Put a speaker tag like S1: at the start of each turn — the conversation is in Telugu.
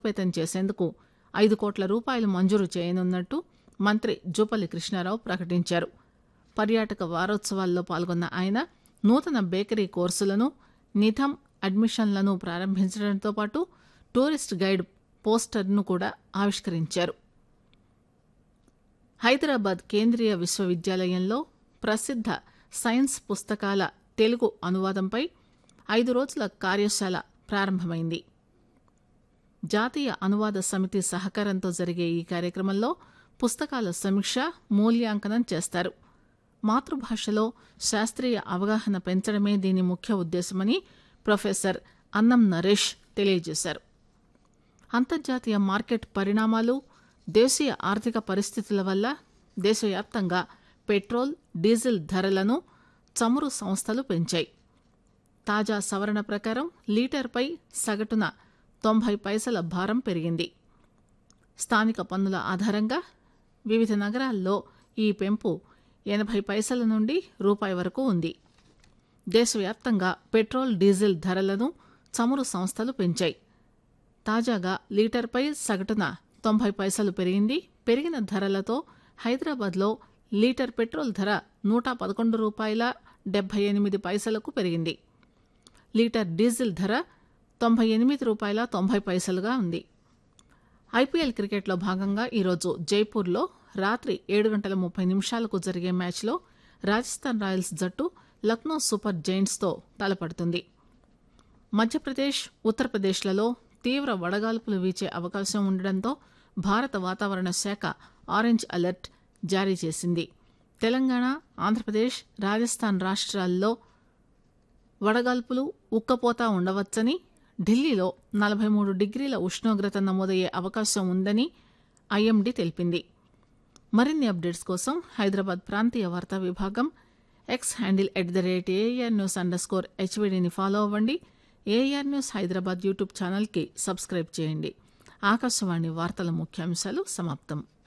S1: బలోపేతం చేసేందుకు ఐదు కోట్ల రూపాయలు మంజూరు చేయనున్నట్టు మంత్రి జూపల్లి కృష్ణారావు ప్రకటించారు పర్యాటక వారోత్సవాల్లో పాల్గొన్న ఆయన నూతన బేకరీ కోర్సులను నిథం అడ్మిషన్లను ప్రారంభించడంతో పాటు టూరిస్ట్ గైడ్ పోస్టర్ను కూడా ఆవిష్కరించారు హైదరాబాద్ కేంద్రీయ విశ్వవిద్యాలయంలో ప్రసిద్ధ సైన్స్ పుస్తకాల తెలుగు అనువాదంపై ఐదు రోజుల కార్యశాల ప్రారంభమైంది జాతీయ అనువాద సమితి సహకారంతో జరిగే ఈ కార్యక్రమంలో పుస్తకాల సమీక్ష మూల్యాంకనం చేస్తారు మాతృభాషలో శాస్త్రీయ అవగాహన పెంచడమే దీని ముఖ్య ఉద్దేశమని ప్రొఫెసర్ అన్నం నరేష్ తెలియజేశారు అంతర్జాతీయ మార్కెట్ పరిణామాలు దేశీయ ఆర్థిక పరిస్థితుల వల్ల దేశవ్యాప్తంగా పెట్రోల్ డీజిల్ ధరలను చమురు సంస్థలు పెంచాయి తాజా సవరణ ప్రకారం లీటర్పై సగటున తొంభై పైసల భారం పెరిగింది స్థానిక పన్నుల ఆధారంగా వివిధ నగరాల్లో ఈ పెంపు ఎనభై పైసల నుండి రూపాయి వరకు ఉంది దేశవ్యాప్తంగా పెట్రోల్ డీజిల్ ధరలను చమురు సంస్థలు పెంచాయి తాజాగా లీటర్పై సగటున తొంభై పైసలు పెరిగింది పెరిగిన ధరలతో హైదరాబాద్లో లీటర్ పెట్రోల్ ధర నూట పదకొండు రూపాయల డెబ్బై ఎనిమిది పైసలకు పెరిగింది లీటర్ డీజిల్ ధర తొంభై ఎనిమిది రూపాయల తొంభై పైసలుగా ఉంది ఐపీఎల్ క్రికెట్లో భాగంగా ఈరోజు జైపూర్లో రాత్రి ఏడు గంటల ముప్పై నిమిషాలకు జరిగే మ్యాచ్లో రాజస్థాన్ రాయల్స్ జట్టు లక్నో సూపర్ జైంట్స్తో తలపడుతుంది మధ్యప్రదేశ్ ఉత్తరప్రదేశ్లలో తీవ్ర వడగాల్పులు వీచే అవకాశం ఉండడంతో భారత వాతావరణ శాఖ ఆరెంజ్ అలర్ట్ జారీ చేసింది తెలంగాణ ఆంధ్రప్రదేశ్ రాజస్థాన్ రాష్ట్రాల్లో వడగాల్పులు ఉక్కపోతా ఉండవచ్చని ఢిల్లీలో నలభై మూడు డిగ్రీల ఉష్ణోగ్రత నమోదయ్యే అవకాశం ఉందని ఐఎండీ తెలిపింది మరిన్ని అప్డేట్స్ కోసం హైదరాబాద్ ప్రాంతీయ వార్తా విభాగం X handle at the rate AIR news underscore హెచ్వీడీని ఫాలో అవ్వండి ఏఆర్ న్యూస్ హైదరాబాద్ యూట్యూబ్ ఛానల్కి సబ్స్క్రైబ్ చేయండి ఆకాశవాణి వార్తల ముఖ్యాంశాలు సమాప్తం